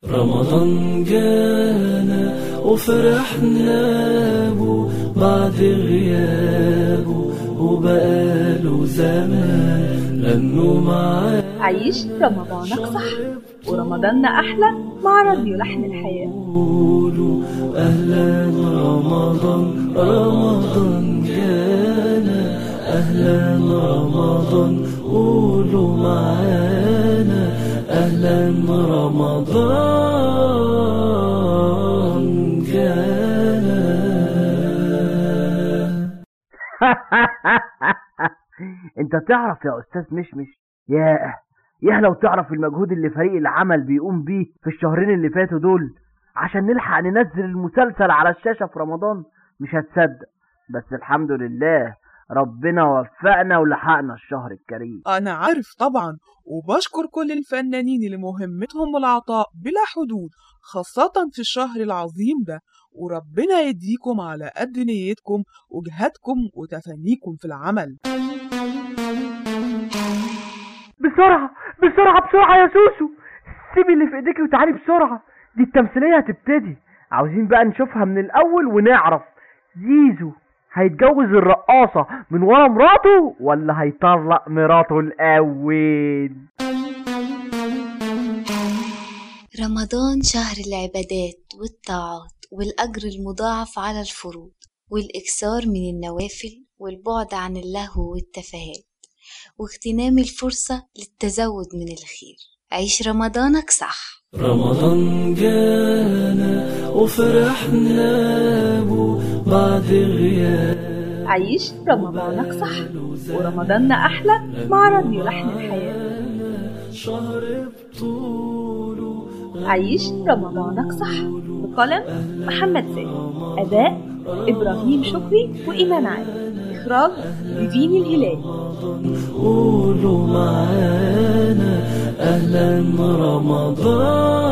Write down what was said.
رمضان جانا وفرحنا بو بعد غيابه وبقاله زمان غنوا معاه عيش رمضانك صح ورمضاننا أحلى مع راديو لحن الحياة قولوا أهلا رمضان رمضان جانا أهلا رمضان قولوا معانا أهلا رمضان جانا انت تعرف يا استاذ مشمش ياه ياه لو تعرف المجهود اللي فريق العمل بيقوم بيه في الشهرين اللي فاتوا دول عشان نلحق ننزل المسلسل على الشاشة في رمضان مش هتصدق بس الحمد لله ربنا وفقنا ولحقنا الشهر الكريم أنا عارف طبعا وبشكر كل الفنانين اللي مهمتهم العطاء بلا حدود خاصة في الشهر العظيم ده وربنا يديكم على قد نيتكم وجهادكم وتفانيكم في العمل بسرعة بسرعة بسرعة يا سوسو سيبي اللي في ايديكي وتعالي بسرعة دي التمثيلية هتبتدي عاوزين بقى نشوفها من الأول ونعرف زيزو هيتجوز الرقاصة من ورا مراته ولا هيطلق مراته الأول رمضان شهر العبادات والطاعات والأجر المضاعف على الفروض والإكثار من النوافل والبعد عن اللهو والتفاهات واغتنام الفرصة للتزود من الخير عيش رمضانك صح رمضان جانا وفرحنا بو بعد غياب عيش رمضانك صح ورمضاننا أحلى مع راديو لحن الحياة شهر بطوله عيش رمضانك صح بقلم محمد سامي أداء إبراهيم شكري وإيمان علي إخراج بدين الهلالي قولوا معانا أهلا رمضان